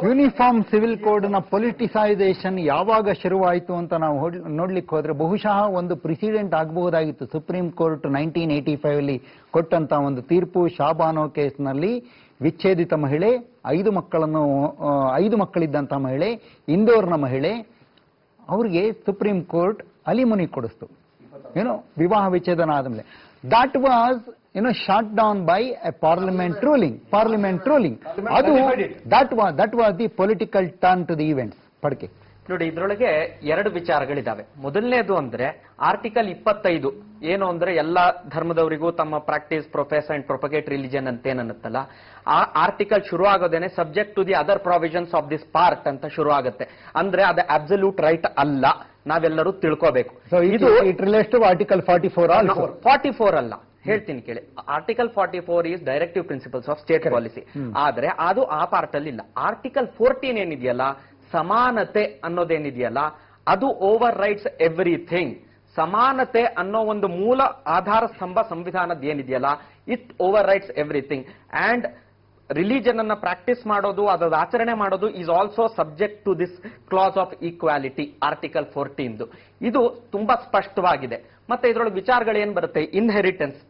Uniform civil code ನ ಪೊಲಿಟಿಸೈಸೇಷನ್ ಯಾವಾಗ ಶುರುವಾಯಿತು ಅಂತ ನಾವು ಹೊಡ್- ನೋಡ್ಲಿಕ್ಕೆ ಹೋದ್ರೆ ಬಹುಶಃ ಒಂದು ಪ್ರೆಸಿಡೆಂಟ್ ಆಗಬಹುದಾಗಿತ್ತು supreme court nineteen eighty five ಅಲ್ಲಿ ಕೊಟ್ಟಂತ ಒಂದು ತೀರ್ಪು ಶಾಬಾನೋ ಕೇಸ್ನಲ್ಲಿ ವಿಚ್ಛೇದಿತ ಮಹಿಳೆ ಐದು ಮಕ್ಕಳನ್ನು ಆ, ಐದು ಮಕ್ಕಳಿದ್ದಂತ ಮಹಿಳೆ ಇಂದೋರ್ನ ಮಹಿಳೆ ಅವ್ರಿಗೆ ಸುಪ್ರೀಂ ಕೋರ್ಟ್ ಅಲಿಮುನಿ ಕೊಡಿಸ್ತು ಏನೋ ವಿವಾಹ ವಿಚ್ಛೇದನ ಆದ್ಮೇಲೆ ದಟ್ ವಾಸ್ ಏನೋ shot down by a parliament ruling parliament ruling ಅದು that was that was the political turn to the events ಪಡ್ಕೆ ನೋಡಿ ಇದ್ರೊಳಗೆ ಎರಡು ವಿಚಾರಗಳಿದಾವೆ ಮೊದಲನೇದು ಅಂದ್ರೆ ಆರ್ಟಿಕಲ್ ಇಪ್ಪತ್ತೈದು ಏನು ಅಂದ್ರೆ ಎಲ್ಲಾ ಧರ್ಮದವರಿಗೂ ತಮ್ಮ practice profess and propagate religion ಅಂತ ಏನನ್ನತ್ತಲ್ಲ ಆ ಆರ್ಟಿಕಲ್ ಶುರು ಆಗೋದೇನೆ subject to the other provisions of this part ಅಂತ ಶುರು ಆಗುತ್ತೆ ಅಂದ್ರೆ ಅದು ಅಬ್ಸಲ್ಯೂಟ್ ರೈಟ್ ಅಲ್ಲ ನಾವೆಲ್ಲರೂ ತಿಳ್ಕೋಬೇಕು ಸೊ ಇದು it relates to article forty four also forty four ಅಲ್ಲ ಹೇಳ್ತೀನಿ ಕೇಳಿ article forty four is directive principles of state policy ಆದ್ರೆ ಅದು ಆ ಪಾರ್ಟ್ ಅಲ್ಲಿ ಇಲ್ಲ ಆರ್ಟಿಕಲ್ ಫೋರ್ಟೀನ್ ಏನಿದೆಯಲ್ಲ ಸಮಾನತೆ ಅನ್ನೋದೇನಿದೆಯಲ್ಲ ಅದು ಓವರ್ ರೈಟ್ಸ್ ಎವ್ರಿಥಿಂಗ್ ಸಮಾನತೆ ಅನ್ನೋ ಒಂದು ಮೂಲ ಆಧಾರ ಸ್ತಂಭ ಸಂವಿಧಾನದ ಏನಿದೆಯಲ್ಲ it overrides everything and religion ಅನ್ನ ಪ್ರಾಕ್ಟೀಸ್ ಮಾಡೋದು ಅದರ ಆಚರಣೆ ಮಾಡೋದು is also subject to this clause of equality article ಫೋರ್ಟೀನ್ದು ಇದು ತುಂಬಾ ಸ್ಪಷ್ಟವಾಗಿದೆ ಮತ್ತೆ ಇದರೊಳಗೆ ವಿಚಾರಗಳು ಏನ್ ಬರುತ್ತೆ ಇನ್ಹೆರಿಟೆನ್ಸ್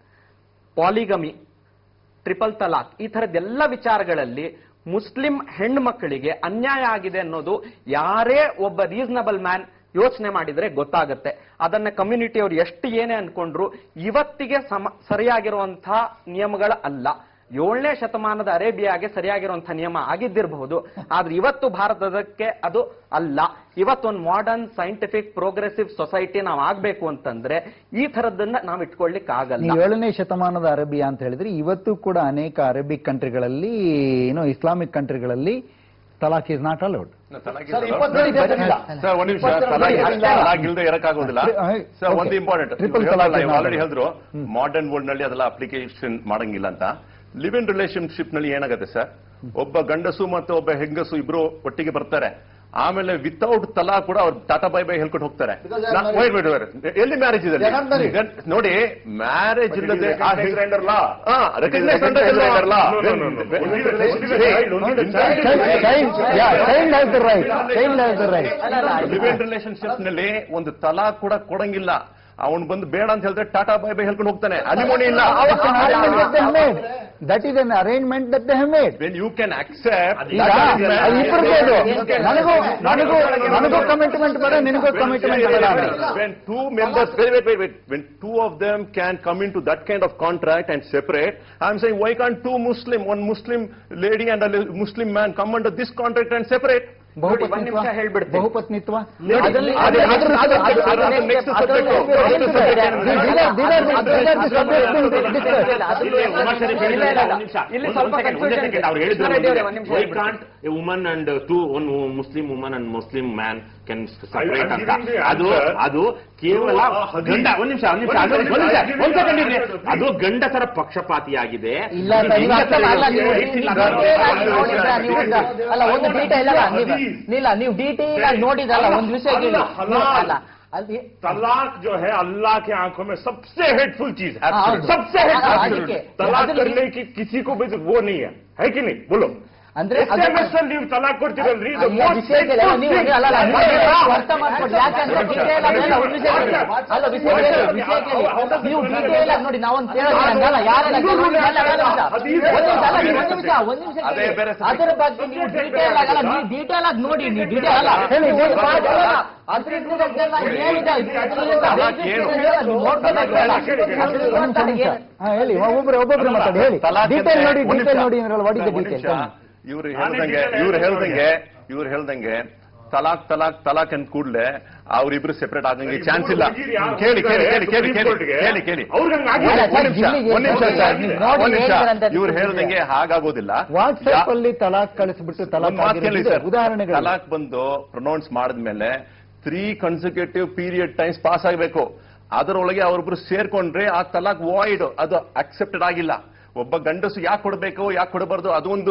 ಪಾಲಿಗಮಿ ಟ್ರಿಪಲ್ ತಲಾಕ್ ಈ ತರದ್ದೆಲ್ಲ ವಿಚಾರಗಳಲ್ಲಿ ಮುಸ್ಲಿಂ ಹೆಣ್ಮಕ್ಕಳಿಗೆ ಅನ್ಯಾಯ ಆಗಿದೆ ಅನ್ನೋದು ಯಾರೇ ಒಬ್ಬ ರೀಸನಬಲ್ ಮ್ಯಾನ್ ಯೋಚನೆ ಮಾಡಿದ್ರೆ ಗೊತ್ತಾಗುತ್ತೆ ಅದನ್ನ ಕಮ್ಯುನಿಟಿ ಅವರು ಎಷ್ಟು ಏನೇ ಅನ್ಕೊಂಡ್ರು ಇವತ್ತಿಗೆ ಸಮ ಸರಿಯಾಗಿರುವಂತಹ ನಿಯಮಗಳ ಅಲ್ಲ ಏಳನೇ ಶತಮಾನದ ಅರೇಬಿಯಾಗೆ ಸರಿಯಾಗಿರುವಂತಹ ನಿಯಮ ಆಗಿದ್ದಿರಬಹುದು ಆದ್ರೆ ಇವತ್ತು ಭಾರತದಕ್ಕೆ ಅದು ಅಲ್ಲ ಇವತ್ತೊಂದು ಮಾಡರ್ನ್ ಸೈಂಟಿಫಿಕ್ ಪ್ರೋಗ್ರೆಸಿವ್ ಸೊಸೈಟಿ ನಾವು ಆಗ್ಬೇಕು ಅಂತಂದ್ರೆ ಈ ತರದ್ದನ್ನ ನಾವು ಇಟ್ಕೊಳ್ಲಿಕ್ಕೆ ಆಗಲ್ಲ ನೀವು ಏಳನೇ ಶತಮಾನದ ಅರೇಬಿಯಾ ಅಂತ ಹೇಳಿದ್ರೆ ಇವತ್ತು ಕೂಡ ಅನೇಕ ಅರೇಬಿಕ್ ಕಂಟ್ರಿಗಳಲ್ಲಿ ಏನೋ ಇಸ್ಲಾಮಿಕ್ ಕಂಟ್ರಿಗಳಲ್ಲಿ talaq is not allowed sir ಇಪ್ಪತ್ತೇಳು ದೇಶಗಳಿಲ್ಲ. ಸರ್ ಒಂದ್ ನಿಮಿಷ ಇಪ್ಪತ್ತೆರಡು ತಲಾಕ್ ದೇಶಗಳಿಲ್ಲ. ತಲಾಕ್ ಇಲ್ದೆ ಇರಕ್ಕಾಗೋದಿಲ್ಲ Tri- uh, ಸರ್ ಒಂದು okay. Important Triple talaq is not already allowed. ಹೇಳಿದ್ರು ಮಾಡರ್ನ್ ವರ್ಲ್ಡ್ ನಲ್ಲಿ ಅದೆಲ್ಲ ಅಪ್ಲಿಕೇಶನ್ ಮಾಡಂಗಿಲ್ಲ ಅಂತ ಲಿವ್ ಇನ್ ರಿಲೇಶನ್ಶಿಪ್ ನಲ್ಲಿ ಏನಾಗುತ್ತೆ ಸರ್ ಒಬ್ಬ ಗಂಡಸು ಮತ್ತು ಒಬ್ಬ ಹೆಂಗಸು ಇಬ್ರು ಒಟ್ಟಿಗೆ ಬರ್ತಾರೆ ಆಮೇಲೆ ವಿತೌಟ್ ತಲಾ ಕೂಡ ಅವ್ರು ಟಾಟಾ ಬೈ ಬೈ ಹೇಳ್ಕೊಂಡು ಹೋಗ್ತಾರೆ Because they are ನಾ- married. wait, wait, wait. ಎಲ್ಲಿ ಮ್ಯಾರೇಜ್ ಇದೆ They are not married. ಗಂಡ್- ನೋಡಿ ಮ್ಯಾರೇಜ್ But it is ಇಲ್ಲದೆ recognized under law. Recognise It is recognized under law. When- No, no, no. when- Only the relationship is right, only the child- Child, child, yeah, child has the right. Child has the right. Live in relationship ನಲ್ಲಿ ಒಂದು ತಲಾಕ್ ಕೂಡ ಕೊಡಂಗಿಲ್ಲ ಅವನ್ ಬಂದು ಬೇಡ ಅಂತ ಹೇಳಿದ್ರೆ tata bye bye ಹೇಳ್ಕೊಂಡು ಹೋಗ್ತಾನೆ ಅನಿಮೋನಿ ಇಲ್ಲ That's an arrangement that they have made. That is an arrangement that they have made. When you can accept ಈಗ ಅದು ಇಬ್ಬರಿಗೂ ನನಗೂ ನನಗೂ ನನಗೂ ಕಮಿಟ್ಮೆಂಟ್ ಬೇಡ ನಿನಗೂ ಕಮಿಟ್ಮೆಂಟ್ ಬೇಡ ಅಂತ. when two members wait wait wait wait when two of them can come into that kind of contract and separate i'm saying why can't two muslim one muslim lady and a muslim man come under this contract and separate ನೋಡಿ, ಒಂದ್ ಬಹುಪತ್ನಿತ್ವ ನಿಮಿಷ ಹೇಳ್ಬಿಡ್ತೀನಿ. ಬಹುಪತ್ನಿತ್ವ ಅದ್ರಲ್ಲಿ- ಅದೇ- ಅದ್ರಲ್ಲಿ- ಅದ್ರ- ಅದ್ರ- ಅದ್ರ- ಅದ್ರ- ಅದ್ರ next subject. Next subject ಏನು? These are- these are the- these are the subjects to discuss. ಇಲ್ಲಿ ಉಮರ್ ಶರೀಫ್ ಹೇಳಿದ್ರು, ಇಲ್ಲ, ಇಲ್ಲ, ಒಂದ್ ನಿಮಿಷ. ಇಲ್ಲಿ ಒಂದ್- ಸ್ವಲ್ಪ ಒಂದ್ second, ಒಂದೇ confusion second. ಅವ್ರು ಇದೆ. ಹೇಳಿದ್ರು ಕೃಷ್ಣ ರೆಡ್ಡಿ ಅವರೇ, ಒಂದ್ ನಿಮಿಷ why ಹೇಳ್ಬಿಡಿ. can't a woman and uh, two one Muslim woman and Muslim man can separate I'm ಅಂತ giving the ಅದು answer. ಅದು ಕೇವಲ You are hadith. ಗಂಡ ಒಂದ್ ನಿಮಿಷ ಒಂದ್ ನಿಮಿಷ ಒಂದ್ ಅದು- ನಿಮಿಷ, ಒಂದ್ ನಿಮಿಷ I'm giving ಒಂದ್ the ಸೆಕೆಂಡ್ answer, ಇರ್ಲಿ. please. ಅದು ಗಂಡಸರ ಪಕ್ಷಪಾತಿಯಾಗಿದೆ ಇಲ್ಲ ಅಂತ ನೀವು ಅರ್ಥ ಅಲ್ಲ ನೀವು ಹೆಂಗಸರಿಗೆ detail ಆಗಿ ನೋಡಿದ್ರ ನೀವು ಅಲ್ಲ ಒಂದು ಡೀಟೇಲ್ ಅಲ್ಲ ನೀವು ಇಲ್ಲ ನೀವು ಡೀಟೇಲ್ ಆಗಿ ನೋಡಿದಲ್ಲ ಒಂದು ವಿಷಯ ಕೇಳಿ ನೀವು ಅಲ್ಲ ಅಲ್ಲಿ तलाक जो है अल्लाह के आंखों में सबसे हेटफुल चीज है हाँ, सबसे हाँ, हेटफुल ಅದಕ್ಕೆ. तलाक ಅದರಲ್ಲಿ- करने की किसी को भी वो नहीं है है कि नहीं बोलो ಅಂದ್ರೆ ಅದು- SMS ಅಲ್ಲಿ ನೀವು ತಲಾಕ್ ಕೊಡ್ತೀರಲ್ರಿ the ಅಲ್ಲ, most ವಿಷಯ ಕೇಳಿ ಅಲ್ಲ, ನೀವು hateful ಅಲ್ಲ ಅಲ್ಲ thing. ನೀವು ನೀವು ಅರ್ಥ ಮಾಡ್ಕೊಳ್ಳಿ ಯಾಕಂದ್ರೆ ಡೀಟೇಲ್ ಆಗಿ ಅಲ್ಲ ಒಂದು ವಿಷಯ ಕೇಳಿ ಅಲ್ಲ ವಿಷಯ ಕೇಳಿ ವಿಷಯ ಕೇಳಿ ನೀವು ಡೀಟೇಲ್ ಆಗಿ ನೋಡಿ ನಾವೊಂದು ಕೇಳೋದಿಲ್ಲ ಹಂಗಲ್ಲ ಯಾರೆಲ್ಲ ಕೇಳೋದಿಲ್ಲ ಅಲ್ಲ, ಅಲ್ಲ, ಒಂದು ನಿಮಿಷ ಒಂದು ನಿಮಿಷ ಅಲ್ಲ, ನೀವು ಒಂದು ನಿಮಿಷ ಒಂದು ನಿಮಿಷ ಅದೇ ಕೇಳಿ. ಬೇರೆ subject. ಅದರ ಬಗ್ಗೆ ನೀವು ಡೀಟೇಲ್ ಆಗಲ್ಲ ನೀವು ಡೀಟೇಲ್ ಆಗಿ ನೋಡಿ ನೀವು ಡೀಟೇಲ್ ಅಲ್ಲ ಹೇಳಿ ಒಂದು ಪಾಠ ಅಲ್ಲ ಅದರಿಂದ ನಾನು ಹೇಳಿದ ಇದರಿಂದ ತಲಾಕ್ ಏನು? ನೀವು ನೋಡ್ಬೇಕಾಗಿಲ್ಲ ಒಂದು ನಿಮಿಷ, ನಿಮಿಷ. ಹಾ, ಹೇಳಿ ಒಬ್ಬೊಬ್ರು ಒಬ್ಬೊಬ್ರು ಮಾತಾಡಿ ಹೇಳಿ ತಲಾಕ್ ಡೀಟೇಲ್ ನೋಡಿ ಒಂದ್ ಡೀಟೇಲ್ ನಿಮಿಷ. ನೋಡಿ ಅಂದ್ರಲ್ಲ ವಾಟ್ ಇಸ್ ದ ಒಂದ್ ಡೀಟೇಲ್ ನಿಮಿಷ. ಇವ್ರು ಹೇಳ್ದಂಗೆ ಇವ್ರು ಹೇಳ್ದಂಗೆ ಇವ್ರು ಹೇಳ್ದಂಗೆ ತಲಾಕ್ ತಲಾಕ್ ತಲಾಕ್ ಅಂದ ಕೂಡಲೇ ಅವ್ರಿಬ್ರು ಸೆಪರೇಟ್ ಆಗಂಗೆ ಚಾನ್ಸ್ ಇಲ್ಲ ಕೇಳಿ ಕೇಳಿ ಕೇಳಿ ಕೇಳಿ ಕೇಳಿ ಕೇಳಿ ಕೇಳಿ ಅವ್ರಿಗೆ ಹಂಗ್ ಆಗಿಲ್ಲ. ಒಂದ್ ಒಂದ್ ನಿಮಿಷ ಒಂದ್ ನಿಮಿಷ ಸರ್ ನೋಡಿ ಒಂದ್ ನಿಮಿಷ ಹೇಳಿದ್ರಂತೆ ಇವ್ರು ಹೇಳ್ದಂಗೆ ಹಾಗಾಗೋದಿಲ್ಲ ವಾಟ್ಸ್ಆಪ್ ಅಲ್ಲಿ ತಲಾಕ್ ಕಳಿಸ್ಬಿಟ್ಟು ಒಂದ್ ತಲಾಕ್ ಮಾತು ಕೇಳಿ ಆಗಿರೋದು ಸರ್ ಉದಾಹರಣೆಗಳು ತಲಾಕ್ ಬಂದು ಪ್ರೊನೌನ್ಸ್ ಮಾಡಿದ್ಮೇಲೆ three consecutive period times pass ಆಗಬೇಕು ಅದರೊಳಗೆ ಅವರಿಬ್ರು ಸೇರ್ಕೊಂಡ್ರೆ ಆ ತಲಾಕ್ ವಾಯ್ಡ್ ಅದು ಅಕ್ಸೆಪ್ಟೆಡ್ ಆಗಿಲ್ಲ ಒಬ್ಬ ಗಂಡಸು ಯಾಕೆ ಕೊಡಬೇಕು ಯಾಕೆ ಕೊಡಬಾರ್ದು ಅದೊಂದು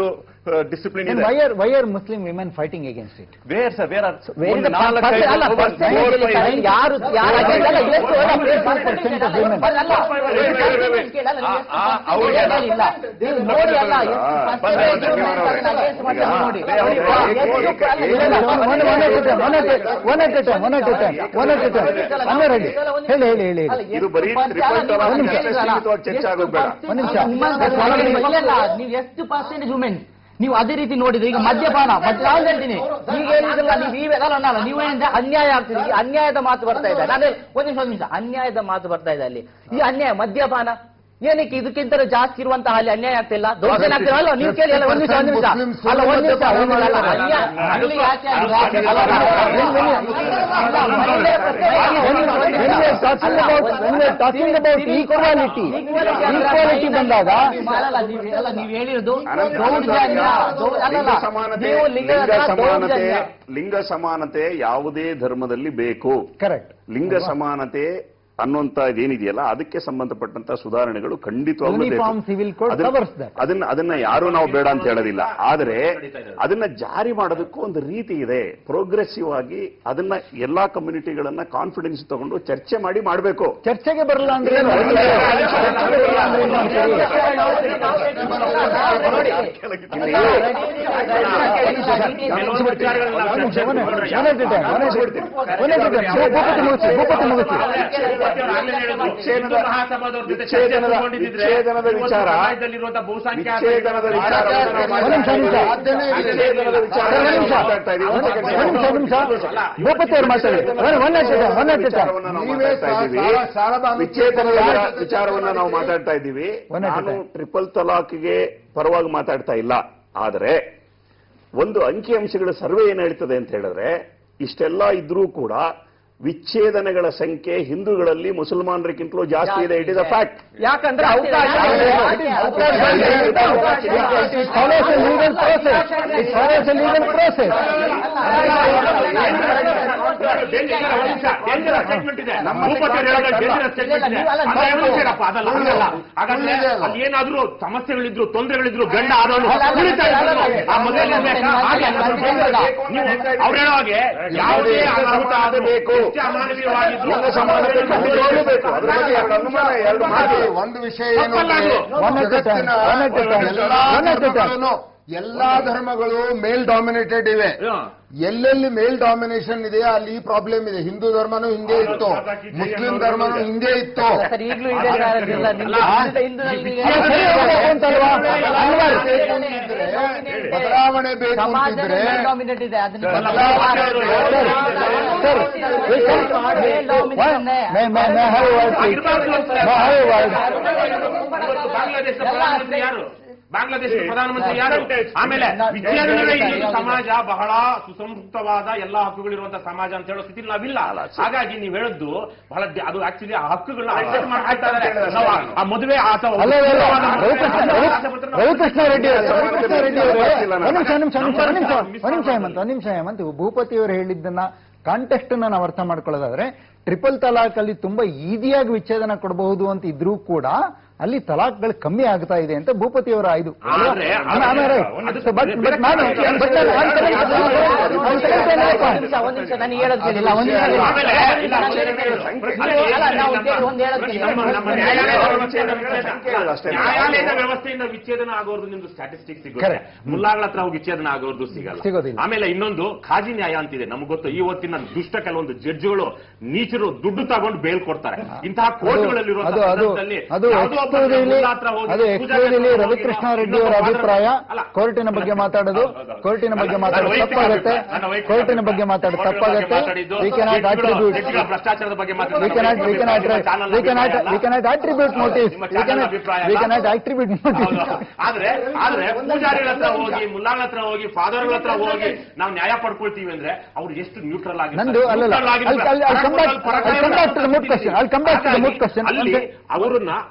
ಡಿಸಿಪ್ಲಿನ್ Then ಇದೆ why are why are Muslim women fighting against it? Where sir where Where is the percent- ಅಲ್ಲ, percent ಹೇಳಿ ಸರ್, ಯಾರು ಯಾರು ಅಲ್ಲ, ಎಷ್ಟು ಅಲ್ಲ, percent of women. ಅಲ್ಲ, ಕೇಳಲ್ಲ, ನೀವು ಎಷ್ಟು ಆ, ಆ, percent ಅವ್ರಿಗೆ ಹೇಳಿಲ್ಲ. ನೀವು ನೋಡಿ ಅಲ್ಲ, ಎಷ್ಟು ಆ, percent ಬಂದ್ರೆ women ಬಂದ್ರೆ ಅದನ್ನ against ಮಾಡ್ತಾರೆ ನೋಡಿ. ಈಗ ಅವ್ರಿಗೆ ಎಷ್ಟು ಅಲ್ಲ, ಇಲ್ಲ, ಇಲ್ಲ, One- one- one at a time, one at a- one at a time, one at a time, one at a time. ಅನ್ನ ready. ಹೇಳಿ ಹೇಳಿ ಹೇಳಿ ಅಲ್ಲ, ಹೇಳಿ. ಎಷ್ಟು ಇದು ಬರೀ percent- triple ಅಲ್ಲ, talaq ನೀವು ಅಷ್ಟೇ ಹೇಳಿದ್ರಲ್ಲ, ಸೀಮಿತವಾಗಿ ಚರ್ಚೆ ಎಷ್ಟು ಆಗೋದು ಬೇಡ. percent ಒಂದು ನಿಮಿಷ. women- ಇಲ್ಲ, ಇಲ್ಲ, ನೀವು ಎಷ್ಟು ಪರ್ಸೆಂಟೇಜ್ ವುಮೆನ್ ನೀವು ಅದೇ ರೀತಿ ನೋಡಿದ್ರೆ ಈಗ ಮದ್ಯಪಾನ ಮದ್- ನಾನು ಹೇಳ್ತೀನಿ ಈಗ ಹೇಳಿದ್ರಲ್ಲ ನೀವು ನೀವೆಲ್ಲ ಅನ್ನಲ್ಲ ನೀವು ಹೇಳಿದ್ರೆ ಅನ್ಯಾಯ ಆಗ್ತದೆ ಈಗ ಅನ್ಯಾಯದ ಮಾತು ಬರ್ತಾ ಇದೆ ನಾನು ಒಂದ್ ನಿಮಿಷ ಒಂದ್ ನಿಮಿಷ ಅನ್ಯಾಯದ ಮಾತು ಬರ್ತಾ ಇದೆ ಅಲ್ಲಿ ಈ ಅನ್ಯಾಯ ಮದ್ಯಪಾನ ಏನಕ್ಕೆ ಇದಕ್ಕಿಂತ ಜಾಸ್ತಿ ಇರುವಂತಹ ಅಲ್ಲಿ ಅನ್ಯಾಯ ಆಗ್ತಿಲ್ಲ ದೌರ್ಜನ್ಯ ಆಗ್ತಿಲ್ಲ ಅಲ್ಲ ನೀವು ಕೇಳಿ ಅಲ್ಲ ಒಂದ್ ನಿಮಿಷ ಒಂದ್ ನಿಮಿಷ ಅಲ್ಲ ಒಂದ್ ನಿಮಿಷ ಒಂದ್ ನಿಮಿಷ ಅಲ್ಲ ಅನ್ಯಾಯ ಅಲ್ಲಿ ಯಾಕೆ ಆಗಿಲ್ಲ? ಅಲ್ಲ, ಅಲ್ಲ, ಅಲ್ಲ, ಮಹಿಳೆಯ ಪ್ರಶ್ನೆ When we are talking about when we are talking about equality, equality ಬಂದಾಗ ಅಲ್ಲ, ನೀವು- ಅಲ್ಲ, ನೀವು ಹೇಳಿರೋದು ಅನಂತ- ದೌರ್ಜನ್ಯ ದೌರ್- ಅಲ್ಲಲ್ಲ, ಲಿಂಗ ಸಮಾನತೆ ನೀವು ಲಿಂಗ ಲಿಂಗ ಸಮಾನತೆ ದೌರ್ಜನ್ಯ. ಲಿಂಗ ಸಮಾನತೆ ಯಾವುದೇ ಧರ್ಮದಲ್ಲಿ ಬೇಕು ಕರೆಕ್ಟ್ ಲಿಂಗ ಸಮಾನತೆ ಅನ್ನುವಂತ ಇದೇನಿದೆಯಲ್ಲ ಅದಕ್ಕೆ ಸಂಬಂಧಪಟ್ಟಂತ ಸುಧಾರಣೆಗಳು ಖಂಡಿತವಾಗ್ಲೂ ಬೇಕು. Uniform civil code ಅದನ್ನ- covers that. ಅದನ್ನ ಅದನ್ನ ಯಾರು ನಾವು ಬೇಡ ಅಂತ ಹೇಳೋದಿಲ್ಲ ಆದ್ರೆ ಅದನ್ನ ಜಾರಿ ಮಾಡೋದಕ್ಕೂ ಒಂದು ರೀತಿ ಇದೆ ಪ್ರೋಗ್ರೆಸಿವ್ ಆಗಿ ಅದನ್ನ ಎಲ್ಲಾ ಕಮ್ಯುನಿಟಿಗಳನ್ನ ಕಾನ್ಫಿಡೆನ್ಸ್ ತಗೊಂಡು ಚರ್ಚೆ ಮಾಡಿ ಮಾಡಬೇಕು ಚರ್ಚೆಗೆ ಬರಲ್ಲ ಅಂದ್ರೆ ಏನು? ಚರ್ಚೆಗೆ ಬರಲ್ಲ ಅಂದ್ರೆ ಏನು ಅಂತೀರಿ? ಕೆಲವೊಂದು ವಿಚಾರಗಳನ್ನ ನಾವು ಒಂದು ನಿಮಿಷ, ಚರ್ಚೆ one at- ಮಾಡಿದ್ರೆ one at a time, one at a time. One at a time. ಭೂ- ಭೂಪತಿ ಮುಗಿಸಿ ಭೂಪತಿ ಮುಗಿಸಿ ವಿಚ್ಛೇದನದ- ವಿಚ್ಛೇದನದ ವಿಚ್ಛೇದನದ ವಿಚಾರ ವಿಚ್ಛೇದನದ ವಿಚಾರವನ್ನು ನಾವು ಒಂದು ನಿಮಿಷ, ಒಂದು ನಿಮಿಷ. ವಿಚ್ಛೇದನದ ವಿಚಾರವನ್ನು ನಾವು ಮಾತಾಡ್ತಾ ಇದ್ದೀವಿ. ಒಂದು second. ಒಂದು ನಿಮಿಷ, ಒಂದು ನಿಮಿಷ. ಭೂಪತಿ ಅವ್ರು ಮಾತಾಡಿ one one at a time, one at a time. ವಿಚಾರವನ್ನ ನಾವು ಮಾತಾಡ್ತಾ ಇದ್ದೀವಿ ವಿಚ್ಛೇದನದ ವಿಚಾರ- ವಿಚಾರವನ್ನ ನಾವು ಮಾತಾಡ್ತಾ ಇದ್ದೀವಿ One at a ನಾನು time. ಟ್ರಿಪಲ್ ತಲಾಕ್ಗೆ ಪರವಾಗಿ ಮಾತಾಡ್ತಾ ಇಲ್ಲ ಆದರೆ ಒಂದು ಅಂಕಿಅಂಶಗಳ ಸರ್ವೆ ಏನ್ ಹೇಳ್ತದೆ ಅಂತ ಹೇಳಿದ್ರೆ ಇಷ್ಟೆಲ್ಲ ಇದ್ರೂ ಕೂಡ ವಿಚ್ಛೇದನಗಳ ಸಂಖ್ಯೆ ಹಿಂದೂಗಳಲ್ಲಿ ಮುಸಲ್ಮಾನರಿಗಿಂತಲೂ ಜಾಸ್ತಿ ಇದೆ ಇಟ್ ಇಸ್ ಅ ಫ್ಯಾಕ್ಟ್ ಯಾಕಂದ್ರೆ ಅವಕಾಶ It follows a legal process. It follows a legal process. Statement ಇದೆ ಭೂಪತಿ ಅವ್ರು ಹೇಳೋದು dangerous statement ಇದೆ. ಅಲ್ಲ, ಎವರಿಸೇನಪ್ಪ, ಅದಲ್ಲ, ಅದಲ್ಲ. ಹಾಗಾದ್ರೆ ಅಲ್ಲಿ ಏನಾದ್ರೂ ಸಮಸ್ಯೆಗಳಿದ್ರು ತೊಂದರೆಗಳಿದ್ರು ಗಂಡ ಆದವನು ಕುಡಿತಾ ಇದ್ದವನು, ಆ ಮೊದಲನೇ ಬೇಕಾ? ಹಾಗೆ ಅಲ್ಲ, ನೀವು ಅವ್ರು ಹೇಳೋ ಹಾಗೆ ಯಾವುದೇ ಅನಾಹುತ ಆದರೂ ಬೇಕು. ಎಷ್ಟೇ ಅಮಾನವೀಯವಾಗಿದ್ರು ಲಿಂಗ ಸಮಾನತೆ ಖಂಡಿತವಾಗ್ಲೂ ಬೇಕು ಅದ್ರ ಬಗ್ಗೆ ಎರಡು ಅನುಮಾನ ಎರಡು ಮಾತು ಒಂದು ವಿಷಯ ಏನು ತಪ್ಪಲ್ಲ ಅಂದ್ರೆ ಅದು. One at a time, ಜಗತ್ತಿನ one at a time, ಎಲ್ಲಾ one at a time. ಧರ್ಮಗಳೂ ಎಲ್ಲಾ ಧರ್ಮಗಳು ಮೇಲ್ ಡಾಮಿನೇಟೆಡ್ ಇವೆ ಎಲ್ಲೆಲ್ಲಿ ಮೇಲ್ ಡಾಮಿನೇಷನ್ ಇದೆಯೋ ಅಲ್ಲಿ ಈ ಪ್ರಾಬ್ಲಮ್ ಇದೆ ಹಿಂದೂ ಧರ್ಮನೂ ಹಿಂದೆ ಇತ್ತು ಮುಸ್ಲಿಂ ಧರ್ಮನೂ ಹಿಂದೆ ಇತ್ತು ಸರ್ ಈಗಲೂ ಇದೆ ಸರ್, ಇಲ್ಲ, ನಿಮ್ದು ಹಿಂದೆ- ಹಿಂದೂದಲ್ಲಿ ಅದು ಸರಿ ಹೋಗ್ಬೇಕು ಅಂತಲ್ವಾ? ಅಲ್ವಾ? ಬದಲಾವಣೆ ಬೇಕು ಸಮಾಜದಲ್ಲಿ ಅಂತಿದ್ರೆ male dominant ಇದೆ ಅದನ್ನ Sir, we can- Male dominant ನೇ. May, may, may I have a word, please? May I have a word? ಇವತ್ತು ಬಾಂಗ್ಲಾದೇಶದ ಪ್ರಧಾನಮಂತ್ರಿ ಯಾರು ಬಾಂಗ್ಲಾದೇಶದ ಪ್ರಧಾನಮಂತ್ರಿ ಯಾರು ಆಮೇಲೆ ವಿಚ್ಛೇದನವೇ ಈ ಸಮಾಜ ಬಹಳ ಸುಸಂಸ್ಕೃತವಾದ ಎಲ್ಲಾ ಹಕ್ಕುಗಳಿರುವಂತಹ ಸಮಾಜ ಅಂತ ಹೇಳೋ ಸ್ಥಿತಿ ನಾವಿಲ್ಲ ಹಾಗಾಗಿ ನೀವ್ ಹೇಳದ್ದು ಬಹಳ ಡಿ- ಅದು ಆಕ್ಚುಲಿ ಆ ಹಕ್ಕುಗಳನ್ನ ಅಕ್ಸೆಪ್ಟ್ ಮಾಡ್ತಾ ಇದ್ದಾರೆ ನಾವು ಆ- ಆ ಮದುವೆ ಅಥವಾ ಅಲ್ಲ ಅಲ್ಲ, ಅಲ್ಲ. ಉತ್ಸವವಾದ ರವಿಕೃಷ್ಣ ಮದುವೆ ರವಿ- ಆಸೆ ಪಟ್ಟರೆ ನಾವು ರವಿಕೃಷ್ಣ ರೆಡ್ಡಿ ಅವರೇ ರವಿಕೃಷ್ಣ ರೆಡ್ಡಿ ಅವರೇ ಇಲ್ಲ, ಒಂದ್ ನಿಮಿಷ ಒಂದ್ ನಿಮಿಷ ಒಂದ್ ನಿಮಿಷ ಒಂದ್ ನಿಮಿಷ ಮಿಸ್ ಒಂದ್ ನಿಮಿಷ ಹೇಮಂತ್ ಒಂದ್ ನಿಮಿಷ ಹೇಮಂತ್ ಭೂಪತಿ ಅವರು ಹೇಳಿದ್ದನ್ನ ಕಾಂಟೆಕ್ಸ್ಟ್ ಅನ್ನ ನಾವು ಅರ್ಥ ಮಾಡ್ಕೊಳ್ಳೋದಾದ್ರೆ ಟ್ರಿಪಲ್ ತಲಾಕ್ ಅಲ್ಲಿ ತುಂಬಾ ಈಸಿಯಾಗಿ ವಿಚ್ಛೇದನ ಕೊಡಬಹುದು ಅಂತ ಇದ್ರೂ ಕೂಡ ಅಲ್ಲಿ ತಲಾಕ್ಗಳು ಕಮ್ಮಿ ಆಗ್ತಾ ಇದೆ ಅಂತ ಭೂಪತಿ ಅವರ ಇದು ಅಲ್ವಾ? ಆದ್ರೆ- ಆಮೇಲೆ- ಆಮೇಲೆ ಅದು- So, but- but ನಾನು- but ನಾನು- I'm telling- I'm telling you ಒಂದ್ point. ನಿಮಿಷ ಒಂದ್ ನಿಮಿಷ ನಾನು ಹೇಳೋದು ಕೇಳಿ. ಇಲ್ಲ, ಒಂದ್ ನಿಮಿಷ ಹೇಳಿ. ಆಮೇಲೆ ಇಲ್ಲ, ನಾನು ಅಲ್ಲ, ಹೇಳೋದು- ಅಲ್ಲ, ನಾವು ಕೇಳಿ, ಒಂದ್ ಹೇಳೋದು ಕೇಳಿ. ನಮ್ಮ ನಮ್ಮ ನ್ಯಾಯಾಲಯದ ವ್ಯವಸ್ಥೆಯಿಂದ ಸಂಖ್ಯೆಗಳು ಅಷ್ಟೇ. ನ್ಯಾಯಾಲಯದ ವ್ಯವಸ್ಥೆಯಿಂದ ವಿಚ್ಛೇದನ ಆಗೋರ್ದು ನಿಮ್ದು ಸ್ಟ್ಯಾಟಿಸ್ಟಿಕ್ಸ್ ಸಿಗುತ್ತೆ Correct. ಮುಲ್ಲಾಗಳ ಹತ್ರ ಹೋಗಿ ವಿಚ್ಛೇದನ ಆಗೋರ್ದು ಸಿಗಲ್ಲ ಸಿಗೋದಿಲ್ಲ. ಆಮೇಲೆ ಇನ್ನೊಂದು ಖಾಜಿ ನ್ಯಾಯ ಅಂತಿದೆ ನಮ್ಗೆ ಗೊತ್ತು ಈ ಹೊತ್ತಿನ ದುಷ್ಟ ಕೆಲವೊಂದು ಜಡ್ಜ್ಗಳು ನೀಚರು ದುಡ್ಡು ತಗೊಂಡು ಬೇಲ್ ಕೊಡ್ತಾರೆ ಇಂತಹ ಕೋರ್ಟ್ಗಳಲ್ಲಿರುವ ಅದು ಅದು ಅದು ಎಕ್ಸ್ಕ್ಲೂಸಿವ್ಲಿ ಅದು ಎಕ್ಸ್ಕ್ಲೂಸಿವ್ಲಿ ರವಿಕೃಷ್ಣ ರೆಡ್ಡಿ ಅವರ ಅಭಿಪ್ರಾಯ ಕೋರ್ಟಿನ ಬಗ್ಗೆ ಮಾತಾಡೋದು ಕೋರ್ಟಿನ ಬಗ್ಗೆ ಮಾತಾಡೋದು ತಪ್ಪಾಗುತ್ತೆ ಕೋರ್ಟಿನ ಬಗ್ಗೆ ಮಾತಾಡೋದು ತಪ್ಪಾಗುತ್ತೆ ವಿ ಕೆನಾಟ್ ಅಟ್ರಿಬ್ಯೂಟ್ ಭ್ರಷ್ಟಾಚಾರದ ಬಗ್ಗೆ we cannot we cannot we cannot we cannot attribute motives we cannot we cannot attribute motives ಆದ್ರೆ ಆದ್ರೆ ಪೂಜಾರಿಗಳ ಹತ್ರ ಹೋಗಿ ಮುಲ್ಲಾಗಳ ಹತ್ರ ಹೋಗಿ ಫಾದರ್ಗಳ ಹತ್ರ ಹೋಗಿ ನಾವು ನ್ಯಾಯ ಪಡ್ಕೊಳ್ತೀವಿ ಅಂದ್ರೆ ಅವ್ರು ಎಷ್ಟು ನ್ಯೂಟ್ರಲ್ ಆಗಿ ನಂದು ಅಲ್ಲಲ್ಲ I'll- I'll- I'll come back- I'll come back to the moot question. I'll come back to the moot question. ಅಲ್ಲಿ ಒಂದೇ- ಅವರನ್ನ ಆ ವ್ಯವಸ್ಥೆ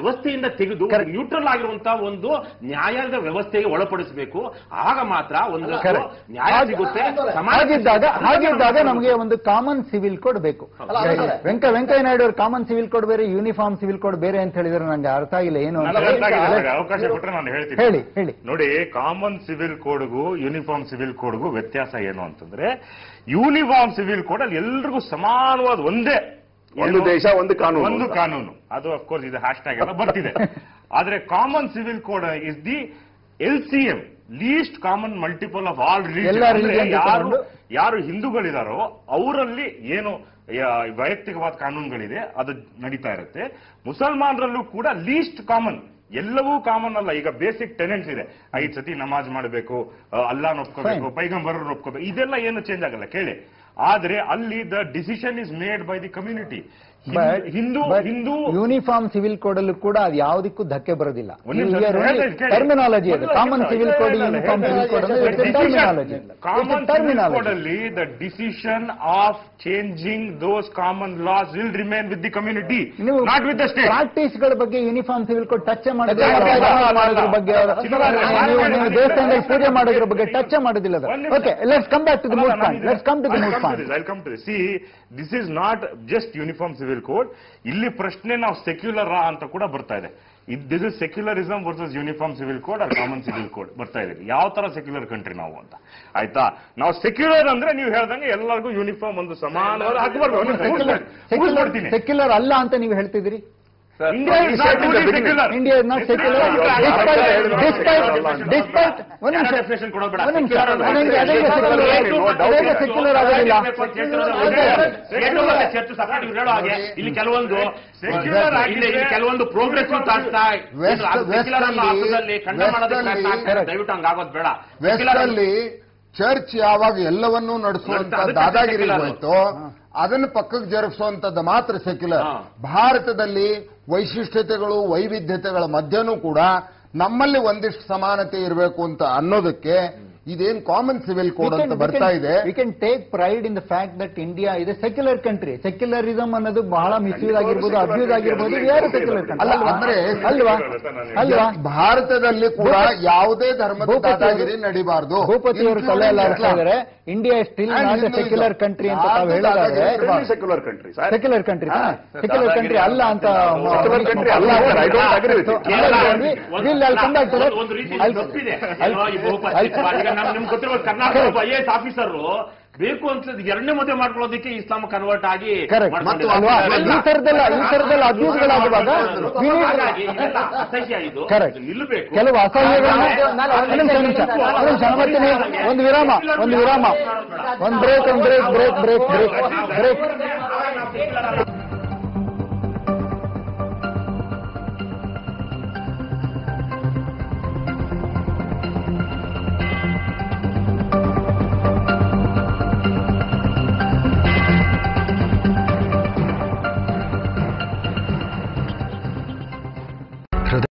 ವ್ಯವಸ್ಥೆಯಿಂದ ತೆಗೆದು ನ್ಯೂಟ್ರಲ್ ಆಗಿರುವಂತಹ ಒಂದು ನ್ಯಾಯದ ವ್ಯವಸ್ಥೆಗೆ ಒಳಪಡಿಸಬೇಕು ಆಗ ಮಾತ್ರ ಒಂದು Correct. ನ್ಯಾಯ ಸಿಗುತ್ತೆ ಸಮಾನತೆ ಹಾಗಿದ್ದಾಗ ಸಿಗುತ್ತೆ. ಹಾಗಿದ್ದಾಗ ನಮಗೆ ಒಂದು ಕಾಮನ್ ಸಿವಿಲ್ ಕೋಡ್ ಬೇಕು ವೆಂಕ ವೆಂಕಯ್ಯ ನಾಯ್ಡು ಅವರು ಕಾಮನ್ ಸಿವಿಲ್ ಕೋಡ್ ಬೇರೆ ಯೂನಿಫಾರ್ಮ್ ಸಿವಿಲ್ ಕೋಡ್ ಬೇರೆ ಅಂತ ಹೇಳಿದ್ರೆ ನಂಗೆ ಅರ್ಥ ಆಗಿಲ್ಲ ಏನು ಅಂತ ನನಗೆ ಅರ್ಥ ಆಗಿಲ್ಲ ಸರ್. ಅವಕಾಶ ಕೊಟ್ಟರೆ ನಾನು ಹೇಳ್ತೀನಿ ಹೇಳಿ ಹೇಳಿ ನೋಡಿ ಕಾಮನ್ ಸಿವಿಲ್ ಕೋಡ್ಗೂ ಯೂನಿಫಾರ್ಮ್ ಸಿವಿಲ್ ಕೋಡ್ಗೂ ವ್ಯತ್ಯಾಸ ಏನು ಅಂತಂದ್ರೆ ಯೂನಿಫಾರ್ಮ್ ಸಿವಿಲ್ ಕೋಡ್ ಅಲ್ಲಿ ಎಲ್ರಿಗೂ ಸಮಾನವಾದ ಒಂದೇ ಒಂದು ಏನು? ದೇಶ ಒಂದು ಕಾನೂನು ಒಂದು ಅಂತ. ಕಾನೂನು ಅದು ಅಫ್ಕೋರ್ಸ್ ಇದು ಹ್ಯಾಶ್ ಟ್ಯಾಗ್ ಎಲ್ಲ ಬರ್ತಿದೆ ಆದ್ರೆ common civil code is the L C M least common multiple of all ಎಲ್ಲ religion ಜೊತೆ ಯಾರು ಒಂದು- ಯಾರು ಹಿಂದೂಗಳಿದಾರೋ ಅವರಲ್ಲಿ ಏನು ಯಾ- ವೈಯಕ್ತಿಕವಾದ ಕಾನೂನುಗಳಿದೆ ಅದು ನಡೀತಾ ಇರುತ್ತೆ ಮುಸಲ್ಮಾನರಲ್ಲೂ ಕೂಡ ಲೀಸ್ಟ್ ಕಾಮನ್ ಎಲ್ಲವೂ ಕಾಮನ್ ಅಲ್ಲ ಈಗ ಬೇಸಿಕ್ ಟೆನೆಂಟ್ಸ್ ಇದೆ ಐದ್ ಸತಿ ನಮಾಜ್ ಮಾಡಬೇಕು ಅಲ್ಲಾನ್ ಒಪ್ಕೋಬೇಕು Fine. ಪೈಗಂಬರನ್ನು ಒಪ್ಕೋಬೇಕು ಇದೆಲ್ಲ ಏನು ಚೇಂಜ್ ಆಗಲ್ಲ ಕೇಳಿ ಆದ್ರೆ ಅಲ್ಲಿ the decision is made by the community but Hindu Hindu uniform civil code ಅಲ್ಲೂ ಕೂಡ ಅದು ಯಾವುದಕ್ಕೂ ಧಕ್ಕೆ ಬರೋದಿಲ್ಲ ಒಂದ್ ನಿಮಿಷ, ಹೇಳ್ತೀನಿ ಕೇಳಿ. ಟರ್ಮಿನಾಲಜಿ ಅದು ಒಂದು ಕಾಮನ್ ನಿಮಿಷ, ಸಿವಿಲ್ ಕೋಡ್ ಇಲ್ಲ, ಇಲ್ಲ, ಯೂನಿಫಾರ್ಮ್ ಇಲ್ಲ, ಸಿವಿಲ್ ಕೋಡ್ ಇಲ್ಲ, ಅಂದ್ರೆ ಇಲ್ಲ, ಟರ್ಮಿನಾಲಜಿ ಕಾಮನ್ ಕೋಡ್ ಟರ್ಮಿನಾಲಜಿ ಅಲ್ಲಿ the decision of changing those common laws will remain with the community ನೀವು not with the state practice ಗಳ ಬಗ್ಗೆ ಯೂನಿಫಾರ್ಮ್ ಸಿವಿಲ್ ಕೋಡ್ ಟಚ್ ಮಾಡಿದ್ರೆ ಅಲ್ಲ, ಅಲ್ಲ, ಅಲ್ಲ, ಅಲ್ಲ, ಮಾಡೋದ್ರ ಬಗ್ಗೆ ಅಲ್ಲ, ನೀವು ನೀವು ಅಲ್ಲ, ದೇವಸ್ಥಾನದಲ್ಲಿ ಪೂಜೆ ಮಾಡೋದ್ರ ಬಗ್ಗೆ ಟಚ್ ಮಾಡೋದಿಲ್ಲ ಒಂದ್ ನಿಮಿಷ. Okay let's come back to the moot point let's come to the moot point I'll come to this. See, this is not just uniform civil code. ಇಲ್ಲಿ ಪ್ರಶ್ನೆ ನಾವು ಸೆಕ್ಯುಲರ್ ಅಂತ ಕೂಡ ಬರ್ತಾ ಇದೆ this is secularism versus uniform civil code or common civil code ಬರ್ತಾ ಇದೆ ಯಾವ ತರ ಸೆಕ್ಯುಲರ್ ಕಂಟ್ರಿ ನಾವು ಅಂತ ಆಯ್ತಾ ನಾವು ಸೆಕ್ಯುಲರ್ ಅಂದ್ರೆ ನೀವು ಹೇಳ್ದಂಗೆ ಎಲ್ಲರಿಗೂ ಯೂನಿಫಾರ್ಮ್ ಒಂದು ಸಮಾನವಾದ ಹಕ್ಕು ಬರ್ಬೇಕು ಮುಗಿಸ್ಬಿಡ್ತೀನಿ ಸೆಕ್ಯುಲರ್ ಅಲ್ಲ ಅಂತ ನೀವು ಹೇಳ್ತಿದ್ದೀರಿ India is not truly secular. India is not secular despite ಒಂದು ನಿಮಿಷ definition ಕೊಡೋದು ಬೇಡ. ಒಂದು ನಿಮಿಷ Secular ಅಂದ್ರೆ ಅದೇಂಗೆ ಅದೇಂಗೆ secular ಅದೇಂಗೆ secular ಆಗೋದಿಲ್ಲ ಚರ್ಚ್ ಸಪರೇಟ್ ಇವ್ರು ಹೇಳೋ ಹಾಗೆ ಇಲ್ಲಿ ಕೆಲವೊಂದು Secular ಇಲ್ಲಿ ಇಲ್ಲಿ ಕೆಲವೊಂದು ಪ್ರೋಗ್ರೆಸ್ ತಾಡ್ತಾ West- ಸೆಕ್ಯುಲರ್ ಅನ್ನೋ West ಅಲ್ಲಿ- ಅರ್ಥದಲ್ಲಿ ಖಂಡ ಮಾಡೋದಕ್ಕೆ West ಪ್ರಯತ್ನ ಆಗ್ತಾರೆ. ಅಲ್ಲಿ- ದಯವಿಟ್ಟು ಹಂಗಾಗೋದು ಬೇಡ ವೆಸ್ಟ್ Secular ಅಲ್ಲಿ ಚರ್ಚ್ ಯಾವಾಗ ಎಲ್ಲವನ್ನೂ ನಡೆಸುವಂತ ಅದಕ್ಕೆ ದಾದಾಗಿರಿ secular. ಹೋಯ್ತು ಅದನ್ನು ಪಕ್ಕಕ್ಕೆ ಜರುಗಿಸುವಂತದ್ದು ಮಾತ್ರ ಸೆಕ್ಯುಲರ್ ಹಾ. ಭಾರತದಲ್ಲಿ ವೈಶಿಷ್ಟ್ಯತೆಗಳು ವೈವಿಧ್ಯತೆಗಳ ಮಧ್ಯನೂ ಕೂಡ ನಮ್ಮಲ್ಲಿ ಒಂದಿಷ್ಟು ಸಮಾನತೆ ಇರಬೇಕು ಅಂತ ಅನ್ನೋದಕ್ಕೆ ಇದೇನ್ ಕಾಮನ್ ಸಿವಿಲ್ ಕೋಡ್ ಅಂತ ಬರ್ತಾ ಇದೆ we can take pride in the fact that India ಇದೆ ಸೆಕ್ಯುಲರ್ ಕಂಟ್ರಿ ಸೆಕ್ಯುಲರಿಸಮ್ ಅನ್ನೋದು ಬಹಳ ಮಿಸ್ಯೂಸ್ ಆಗಿರ್ಬೋದು ಅಬ್ಯೂಸ್ ಆಗಿರ್ಬೋದು ಯಾರು ಸೆಕ್ಯುಲರ್ ಅಲ್ಲ, ಕಂಟ್ರಿ ಅಂದ್ರೆ ಅಲ್ವಾ ಅಲ್ವಾ ಭಾರತದಲ್ಲಿ ಕೂಡ ಯಾವುದೇ ಧರ್ಮದ ಭೂಪತಿ ಅವರು- ದಾದಾಗಿರಿ ನಡಿಬಾರ್ದು ಭೂಪತಿ ಅವರು ತಲೆ ಎಲ್ಲ ಆಡ್ತಾ ಇದಾರೆ India still And not Hinduism. Secular country ಅಂತ ತಾವು ಯಾವ್ದು ಹೇಳಿದಾರೆ ದಾದಾಗಿರಿ secular country sir secular country secular country ಅಲ್ಲ ಅಂತ Secular country ಅಲ್ಲ ಅಂತ I don't agree with you. ಒಂದು ರೀತಿ ತಪ್ಪಿದೆ ಅಲ್ವಾ? ಈ ಬಹುಪತಿ ಈಗ ನಮ್ ನಿಮ್ಗೆ ಗೊತ್ತಿರೋ ಕರ್ನಾಟಕ ಒಬ್ಬ ಐ ಎಸ್ ಆಫೀಸರ್ ಬೇಕು ಅಂತ ಎರಡನೇ ಮದುವೆ ಮಾಡ್ಕೊಳ್ಳೋದಕ್ಕೆ ಇಸ್ಲಾಂ ಕನ್ವರ್ಟ್ ಆಗಿ ಕರೆಕ್ಟ್ ಮಾಡ್ಕೊಂಡಿದ್ದಾರೆ. ಅಲ್ವಾ ಈ ತರದೆಲ್ಲ ಈ ತರದೆಲ್ಲ ಅಬ್ಯೂಸ್ಗಳಾಗುವಾಗ ಹಾಗಾಗಿ ಇದೆಲ್ಲ ಅಸಹ್ಯ ಇದು Correct. ಇದು ನಿಲ್ಲಬೇಕು ಕೆಲವು ಅಸಹ್ಯಗಳನ್ನ ನಾನು- ಒಂದು ನಿಮಿಷ, ಒಂದು ನಿಮಿಷ, ಒಂದು ನಿಮಿಷ, ಮತ್ತೆ ಒಂದು ವಿರಾಮ ಒಂದು ವಿರಾಮ ಒಂದು ಬ್ರೇಕ್ ಒಂದು break break break break break